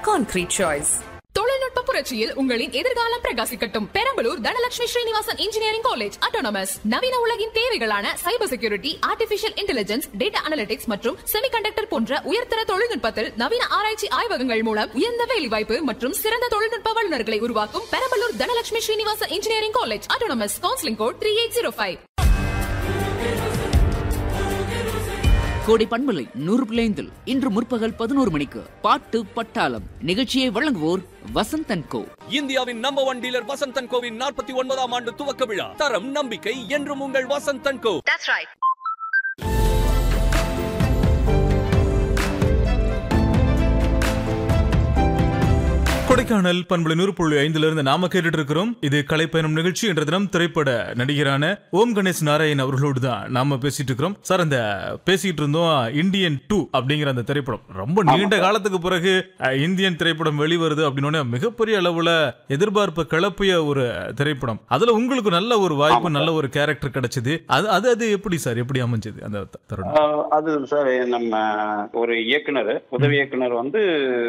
concrete choice. தொழில்நுட்ப புரட்சியில் உங்களின் எதிர்காலம் பிரகாசிக்கட்டும் Perambalur Dhanalakshmi Srinivasan engineering college autonomous நவீன உலகின் தேவைகளான cyber security artificial intelligence data analytics மற்றும் செமிகண்டக்டர் போன்ற உயர்தர தொழில்நுட்பத்தில் நவீன ஆராய்ச்சி ஆய்வகங்கள் மூலம் உயர்ந்த வேலைவாய்ப்பு மற்றும் சிறந்த தொழில்நுட்ப வல்லுநர்களை உருவாக்கும் Perambalur Dhanalakshmi Srinivasan engineering college autonomous counselling code three eight zero five கோடை பண்பலை நூறு பிள்ளைந்தில் இன்று முற்பகல் பதினோரு மணிக்கு பாட்டு பட்டாளம் நிகழ்ச்சியை வழங்குவோர் வசந்தன் கோ இந்தியாவின் நம்பர் ஒன் டீலர் வசந்தன் கோவின் நாற்பத்தி ஒன்பதாம் ஆண்டு துவக்க விழா தரம் நம்பிக்கை என்றும் உங்கள் வசந்தன் கோ கொடைக்கானல் பண்புல நூறு புள்ளி ஐந்துல இருந்து நாம கேட்டுட்டு இருக்கிறோம் இது கலைப்பயணம் நிகழ்ச்சி என்ற தினம் திரைப்பட நடிகரான ஓம் கணேஷ் நாராயண் அவர்களோடு தான் நாம பேசிட்டு இருக்கிறோம் சார் அந்த பேசிட்டு இருந்தோம் இந்தியன் டூ அப்படிங்கிற அந்த திரைப்படம் ரொம்ப நீண்ட காலத்துக்கு பிறகு அஹ், இந்தியன் திரைப்படம் வெளிவருது அப்படின்னு மிகப்பெரிய அளவுல எதிர்பார்ப்பு கிளப்பிய ஒரு திரைப்படம் அதுல உங்களுக்கு நல்ல ஒரு வாய்ப்பு நல்ல ஒரு கேரக்டர் கிடைச்சது அது அது அது எப்படி சார் எப்படி அமைஞ்சது அந்த த- தருணம் ஆஹ் அது சார் நம்ம ஒரு இயக்குனர் உதவி இயக்குனர் வந்து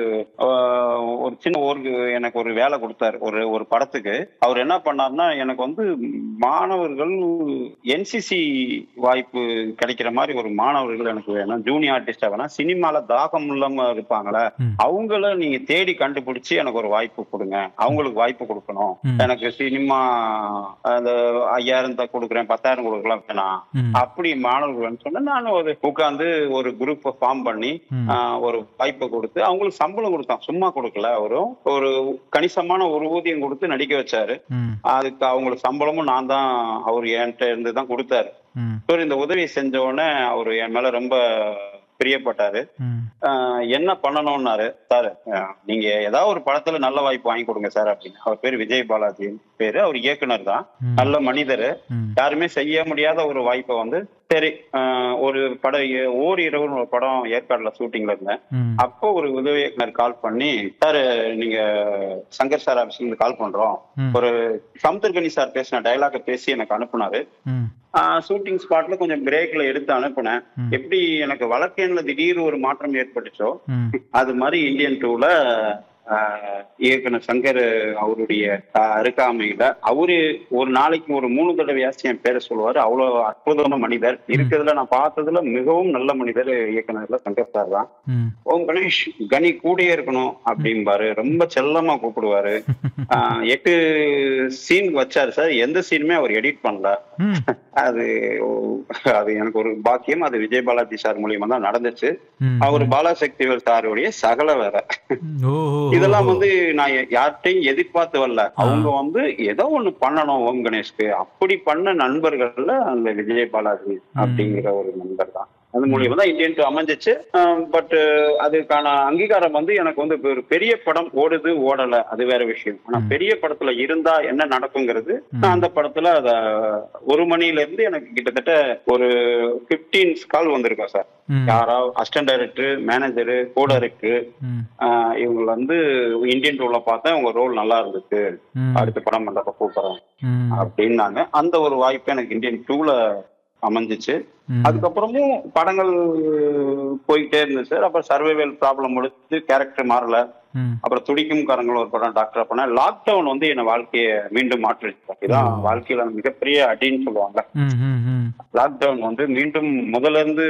ஆஹ் ஒரு சின்ன ஒரு எனக்கு ஒரு வேலை கொடுத்தாரு ஒரு ஒரு படத்துக்கு அவர் என்ன பண்ணாருன்னா எனக்கு வந்து மாணவர்கள் என்சிசி வாய்ப்பு கிடைக்கிற மாதிரி ஒரு மாணவர்கள் எனக்கு வேணும் ஜூனியர் ஆர்டிஸ்டா வேணா சினிமால தாகம் இல்லாம இருப்பாங்களே ம். அவங்கள நீங்க தேடி கண்டுபிடிச்சு எனக்கு ஒரு வாய்ப்பு கொடுங்க அவங்களுக்கு வாய்ப்பு கொடுக்கணும் ம். எனக்கு சினிமா அந்த ஐயாயிரம் தான் கொடுக்குறேன் பத்தாயிரம் கொடுக்கலாம் வேணாம் ம். அப்படி மாணவர்கள் சொன்னா நான் ஒரு உட்காந்து ஒரு குரூப்பை ஃபார்ம் பண்ணி ம். ஆஹ், ஒரு வாய்ப்பை கொடுத்து அவங்களுக்கு சம்பளம் கொடுத்தான் சும்மா கொடுக்கல அவரும் ஒரு கணிசமான ஒரு ஊதியம் கொடுத்து நடிக்க வச்சாரு ம், அதுக்கு அவங்களுக்கு சம்பளமும் நான் தான் அவர் என்கிட்ட இருந்து தான் கொடுத்தாரு ம், இவர் இந்த உதவியை செஞ்ச உடனே அவர் என் மேல ரொம்ப பிரியப்பட்டாரு ம், ஆஹ், என்ன பண்ணணும்னாரு சார் ஆஹ், நீங்க ஏதாவது ஒரு படத்துல நல்ல வாய்ப்பு வாங்கி கொடுங்க சார் அப்படின்னு அவர் பேர் விஜய் பாலாஜி பேரு அவர் இயக்குனர் தான் ம். நல்ல மனிதர் ம். யாருமே செய்ய முடியாத ஒரு வாய்ப்பை வந்து சரி ஆஹ், ஒரு படம் எ- ஓர் இரவுன்னு ஒரு படம் ஏற்காடுல ஷூட்டிங்ல இருந்தேன் ம். அப்போ ஒரு உதவி இயக்குனர் கால் பண்ணி சார் நீங்க சங்கர் சார் ஆபீஸ்ல இருந்து கால் பண்றோம் ம். ஒரு சமுத்திரகனி சார் பேசின டைலாக பேசி எனக்கு அனுப்புனாரு ம். ஷூட்டிங் ஸ்பாட்ல கொஞ்சம் பிரேக்ல எடுத்து அனுப்புனேன் ம். எப்படி எனக்கு வழக்கெண்ல திடீர் ஒரு மாற்றம் ஏற்பட்டுச்சோ ம். அது மாதிரி இந்தியன் டூல ஆஹ், இயக்குனர் சங்கர் அவருடைய ஆஹ், அருகாமையில அவரு ஒரு நாளைக்கு ஒரு மூணு தடவையாச்சும் என் பேரை சொல்லுவாரு அவ்வளவு அற்புதமான மனிதர் இருக்கிறதுல நான் பார்த்ததுல மிகவும் நல்ல மனிதர் இயக்குனர்ல சங்கர் சார் தான் ம். ஓம் கணேஷ் கனி கூடயே இருக்கணும் அப்படிம்பாரு ரொம்ப செல்லமா கூப்பிடுவாரு ஆஹ், எட்டு சீன் வச்சாரு சார் எந்த சீனுமே அவர் எடிட் பண்ணல ம். அது அது எனக்கு ஒரு பாக்கியம் அது விஜய் பாலாஜி சார் மூலியமா தான் நடந்துச்சு ம். அவர் பாலாசக்திவேல் சாருடைய சகல வேற ஓ, ஓ, இதெல்லாம் ஓ. வந்து நான் யார்கிட்டையும் எதிர்பார்த்து வரல அவங்க வந்து ஏதோ ஒண்ணு பண்ணணும் ஓம் கணேஷ்க்கு அப்படி பண்ண நண்பர்கள்ல அந்த விஜய் பாலாஜி அப்படிங்கிற ஒரு நண்பர் தான் அது மூலியமா தான் இந்தியன் டூ அமைஞ்சிச்சு பட் அதுக்கான அங்கீகாரம் வந்து எனக்கு வந்து ஒரு பெரிய படம் ஓடுது ஓடல அது வேற விஷயம் ஆனா பெரிய படத்துல இருந்தா என்ன நடக்குங்கிறது நான் அந்த படத்துல அத ஒரு மணில இருந்து எனக்கு கிட்டத்தட்ட ஒரு 15 கால் வந்திருக்கோம் சார் ம். யாரா assistant director manager co director ம். இவங்க வந்து இந்தியன் டூல பார்த்தேன் உங்க ரோல் நல்லா இருந்துச்சு ம். அடுத்த படம் பண்றப்ப கூப்பிடுறேன் ம். அப்படின்னாங்க அந்த ஒரு வாய்ப்பு எனக்கு இந்தியன் டூல அமைஞ்சிச்சு ம். அதுக்கப்புறமும் படங்கள் போயிட்டே இருந்துச்சு சார் அப்புறம் சர்வைவல் ப்ராப்ளம் முடிச்சு கேரக்டர் மாறல ம். அப்புறம் துடிக்கும் காரங்கள் ஒரு படம் டாக்டர் பண்ணேன் லாக்டவுன் வந்து என் வாழ்க்கையை மீண்டும் மாற்றிச்சு இதான் வாழ்க்கையில மிகப்பெரிய அடின்னு சொல்லுவாங்க ம். ம். ம். லாக்டவுன் வந்து மீண்டும் முதல்ல இருந்து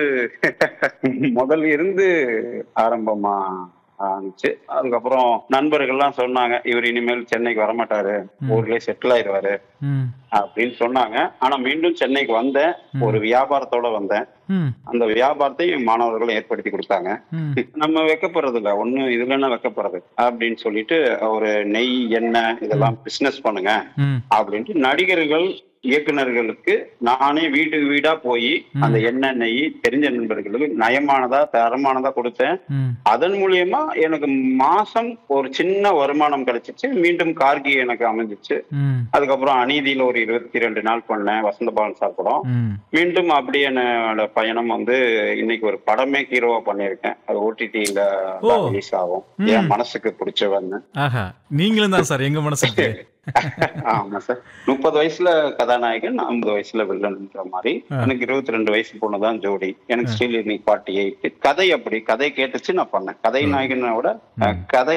முதல்ல இருந்து ஆரம்பமா ஆரம்பிச்சு அதுக்கப்புறம் நண்பர்கள்லாம் சொன்னாங்க இவர் இனிமேல் சென்னைக்கு வரமாட்டாரு ஊர்லயே செட்டில் ஆயிடுவாரு ம். அப்படின்னு சொன்னாங்க ஆனா மீண்டும் சென்னைக்கு வந்தேன் ஒரு வியாபாரத்தோட வந்தேன் ம். அந்த வியாபாரத்தை என் மாணவர்களும் ஏற்படுத்தி கொடுத்தாங்க ம். நம்ம வைக்கப்படுறது இல்ல ஒண்ணு இதுல என்ன வைக்கப்படுறது அப்படின்னு சொல்லிட்டு ஒரு நெய் எண்ணெய் இதெல்லாம் பிசினஸ் பண்ணுங்க ம். அப்படின்ட்டு நடிகர்கள் இயக்குனர்களுக்கு நானே வீடு வீடா போய் அந்த எண்ணெய் நெய் தெரிஞ்ச நண்பர்களுக்கு நயமானதா தரமானதா கொடுத்தேன் ம். அதன் மூலியமா எனக்கு மாசம் ஒரு சின்ன வருமானம் கிடைச்சிச்சு மீண்டும் கார்கி எனக்கு அமைஞ்சிச்சு ம். அதுக்கப்புறம் அநீதியில ஒரு இருபத்தி ரெண்டு நாள் பண்ணேன் வசந்த பவன் சார் படம் ம். மீண்டும் அப்படியே என்னோட பயணம் வந்து இன்னைக்கு ஒரு படமே ஹீரோவா பண்ணியிருக்கேன் அது ஓடிடியில ஓ. ரிலீஸ் ஆகும் என் மனசுக்கு பிடிச்சவன் ஆஹா நீங்களும் தான் சார் எங்க மனசுக்கு ஆமா சார் முப்பது வயசுல கதாநாயகன் ஐம்பது வயசுல வில்லன்ற மாதிரி எனக்கு இருபத்தி ரெண்டு வயசு பொண்ணுதான் ஜோடி எனக்கு ஸ்டில் இன்னைக்கு ஃபார்ட்டி எயிட் கதை அப்படி கதை கேட்டுச்சு நான் பண்ணேன் கதை நாயகனோட அஹ், கதை